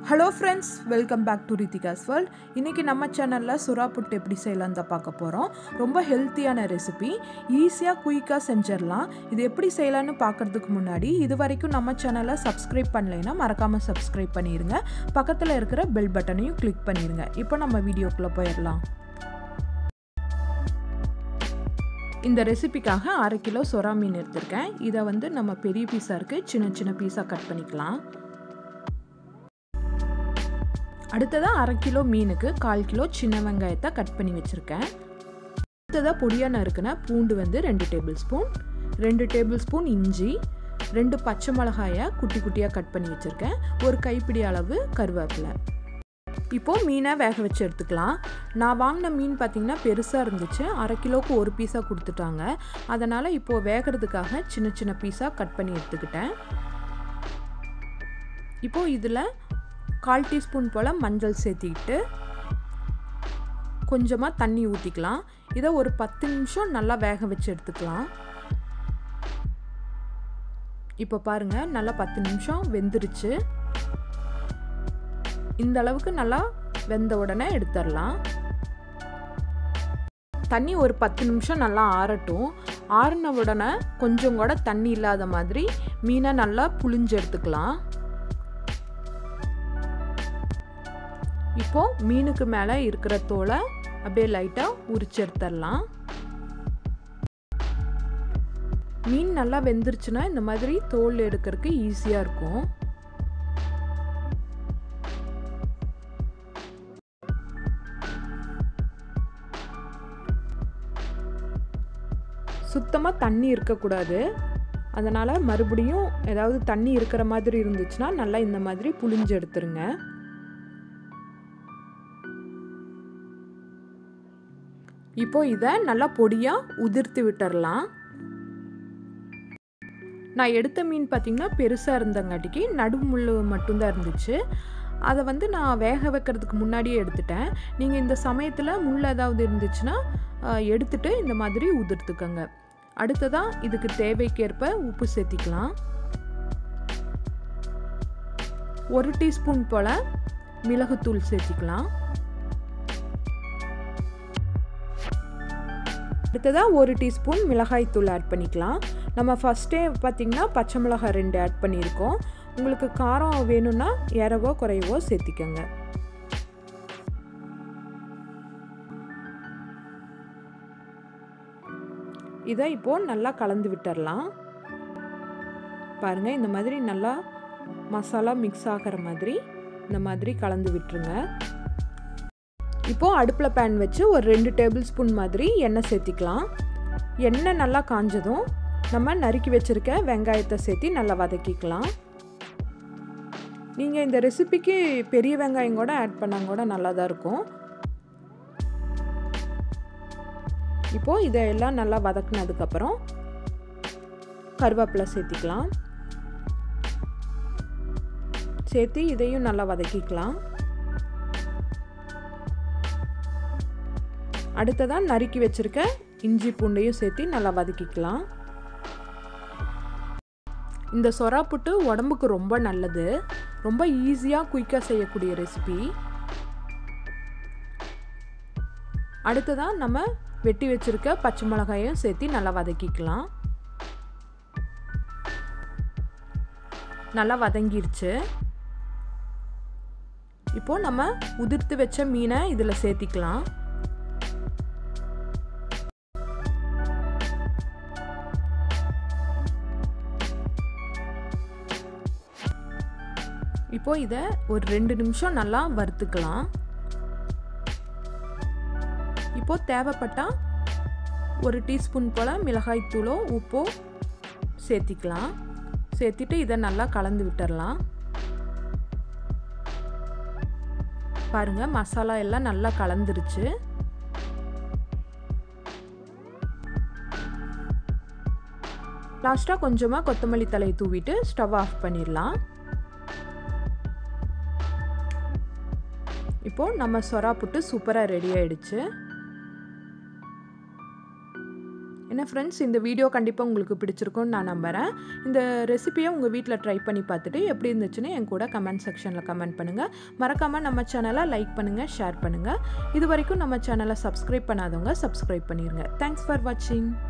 hello friends welcome back to ரித்திகாஸ் world இன்றைக்கி நம்ம சேனலில் சுறா புட்டு எப்படி செய்யலாம் தான் பார்க்க போகிறோம் ரொம்ப ஹெல்த்தியான ரெசிபி ஈஸியாக குயிக்காக செஞ்சிடலாம் இது எப்படி செய்யலான்னு பார்க்குறதுக்கு முன்னாடி இது வரைக்கும் நம்ம சேனலை சப்ஸ்கிரைப் பண்ணலைன்னா மறக்காமல் சப்ஸ்கிரைப் பண்ணிடுங்க பக்கத்தில் இருக்கிற பெல் பட்டனையும் கிளிக் பண்ணிடுங்க இப்போ நம்ம வீடியோக்குள்ளே போயிடலாம் இந்த ரெசிபிக்காக அரை கிலோ சொரா மீன் எடுத்திருக்கேன் இதை வந்து நம்ம பெரிய பீஸாக இருக்குது சின்ன சின்ன பீஸாக கட் பண்ணிக்கலாம் அடுத்ததாக அரை கிலோ மீனுக்கு கால் கிலோ சின்ன வெங்காயத்தை கட் பண்ணி வச்சுருக்கேன் அடுத்ததாக பொடியாக நறுக்கின பூண்டு வந்து ரெண்டு டேபிள் ஸ்பூன் ரெண்டு டேபிள் ஸ்பூன் இஞ்சி ரெண்டு பச்சை மிளகாயை குட்டி குட்டியாக கட் பண்ணி வச்சுருக்கேன் ஒரு கைப்பிடி அளவு கருவேப்பிலை இப்போது மீனை வேக வச்சு எடுத்துக்கலாம் நான் வாங்கின மீன் பார்த்திங்கன்னா பெருசாக இருந்துச்சு அரை கிலோவுக்கு ஒரு பீஸாக கொடுத்துட்டாங்க அதனால் இப்போது வேகிறதுக்காக சின்ன சின்ன பீஸாக கட் பண்ணி எடுத்துக்கிட்டேன் இப்போது இதில் கால் டீஸ்பூன் போல் மஞ்சள் சேர்த்திக்கிட்டு கொஞ்சமாக தண்ணி ஊற்றிக்கலாம் இதை ஒரு பத்து நிமிஷம் நல்லா வேக வச்சு எடுத்துக்கலாம் இப்போ பாருங்கள் நல்லா பத்து நிமிஷம் வெந்துருச்சு இந்த அளவுக்கு நல்லா வெந்த உடனே எடுத்துடலாம் தண்ணி ஒரு பத்து நிமிஷம் நல்லா ஆறட்டும் ஆறின உடனே கொஞ்சம் கூட தண்ணி இல்லாத மாதிரி மீனை நல்லா புளிஞ்சு எடுத்துக்கலாம் இப்போ மீனுக்கு மேலே இருக்கிற தோலை அப்படியே லைட்டாக உரிச்சு எடுத்துடலாம் மீன் நல்லா வெந்துருச்சுன்னா இந்த மாதிரி தோல் எடுக்கிறதுக்கு ஈஸியாக இருக்கும் சுத்தமாக தண்ணி இருக்கக்கூடாது அதனால் மறுபடியும் ஏதாவது தண்ணி இருக்கிற மாதிரி இருந்துச்சுன்னா நல்லா இந்த மாதிரி புளிஞ்சு எடுத்துருங்க இப்போ இதை நல்லா பொடியாக உதிர்த்து விட்டுறலாம் நான் எடுத்த மீன் பார்த்திங்கன்னா பெருசாக இருந்தங்காட்டிக்கு நடுமுள் மட்டும்தான் இருந்துச்சு அதை வந்து நான் வேக வைக்கிறதுக்கு முன்னாடியே எடுத்துட்டேன் நீங்கள் இந்த சமயத்தில் முள் ஏதாவது இருந்துச்சுன்னா எடுத்துட்டு இந்த மாதிரி உதிர்த்துக்கங்க அடுத்ததாக இதுக்கு தேவைக்கேற்ப உப்பு சேர்த்திக்கலாம் ஒரு டீஸ்பூன் போல் மிளகுத்தூள் சேர்த்திக்கலாம் அடுத்ததாக ஒரு டீஸ்பூன் மிளகாய் தூள் ஆட் பண்ணிக்கலாம் நம்ம ஃபஸ்ட்டே பார்த்திங்கன்னா பச்சை மிளகாய் ரெண்டு ஆட் பண்ணியிருக்கோம் உங்களுக்கு காரம் வேணும்னா ஏறவோ குறையவோ சேர்த்திக்கங்க இதை இப்போது நல்லா கலந்து விட்டுறலாம் பாருங்கள் இந்த மாதிரி நல்லா மசாலா மிக்ஸ் ஆகிற மாதிரி இந்த மாதிரி கலந்து விட்டுருங்க இப்போது அடுப்பில் பேன் வச்சு ஒரு ரெண்டு டேபிள் ஸ்பூன் மாதிரி எண்ணெய் சேர்த்திக்கலாம் எண்ணெய் நல்லா காஞ்சதும் நம்ம நறுக்கி வச்சுருக்க வெங்காயத்தை சேர்த்தி நல்லா வதக்கிக்கலாம் நீங்கள் இந்த ரெசிபிக்கு பெரிய வெங்காயம் கூட ஆட் பண்ணாங்க கூட நல்லா தான் இருக்கும் இப்போது இதெல்லாம் நல்லா வதக்குனதுக்கப்புறம் கருவேப்பிலை சேர்த்திக்கலாம் சேர்த்து இதையும் நல்லா வதக்கிக்கலாம் அடுத்ததாக நறுக்கி வச்சுருக்க இஞ்சி பூண்டையும் சேர்த்து நல்லா வதக்கிக்கலாம் இந்த சொரா புட்டு உடம்புக்கு ரொம்ப நல்லது ரொம்ப ஈஸியாக குயிக்காக செய்யக்கூடிய ரெசிபி அடுத்ததாக நம்ம வெட்டி வச்சுருக்க பச்சை மிளகாயும் சேர்த்து நல்லா வதக்கிக்கலாம் நல்லா வதங்கிருச்சு இப்போது நம்ம உதிர்த்து வச்ச மீனை இதில் சேர்த்திக்கலாம் இப்போ இதை ஒரு ரெண்டு நிமிஷம் நல்லா வறுத்துக்கலாம் இப்போ தேவைப்பட்டால் ஒரு டீஸ்பூன் போல் மிளகாய் தூளோ உப்போ சேர்த்திக்கலாம் சேர்த்திட்டு இதை நல்லா கலந்து விட்டுறலாம் பாருங்கள் மசாலா எல்லாம் நல்லா கலந்துருச்சு லாஸ்ட்டாக கொஞ்சமாக கொத்தமல்லி தலை தூவிட்டு ஸ்டவ் ஆஃப் பண்ணிடலாம் இப்போது நம்ம சொரா புட்டு சூப்பராக ரெடி ஆயிடுச்சு என்ன ஃப்ரெண்ட்ஸ் இந்த வீடியோ கண்டிப்பாக உங்களுக்கு பிடிச்சிருக்கும்னு நான் நம்புகிறேன் இந்த ரெசிபியை உங்கள் வீட்டில் ட்ரை பண்ணி பார்த்துட்டு எப்படி இருந்துச்சுன்னு என் கூட கமெண்ட் செக்ஷனில் கமெண்ட் பண்ணுங்கள் மறக்காமல் நம்ம சேனலை லைக் பண்ணுங்கள் ஷேர் பண்ணுங்கள் இது வரைக்கும் நம்ம சேனலை சப்ஸ்கிரைப் பண்ணாதவங்க சப்ஸ்கிரைப் பண்ணிடுங்க தேங்க்ஸ் ஃபார் வாட்சிங்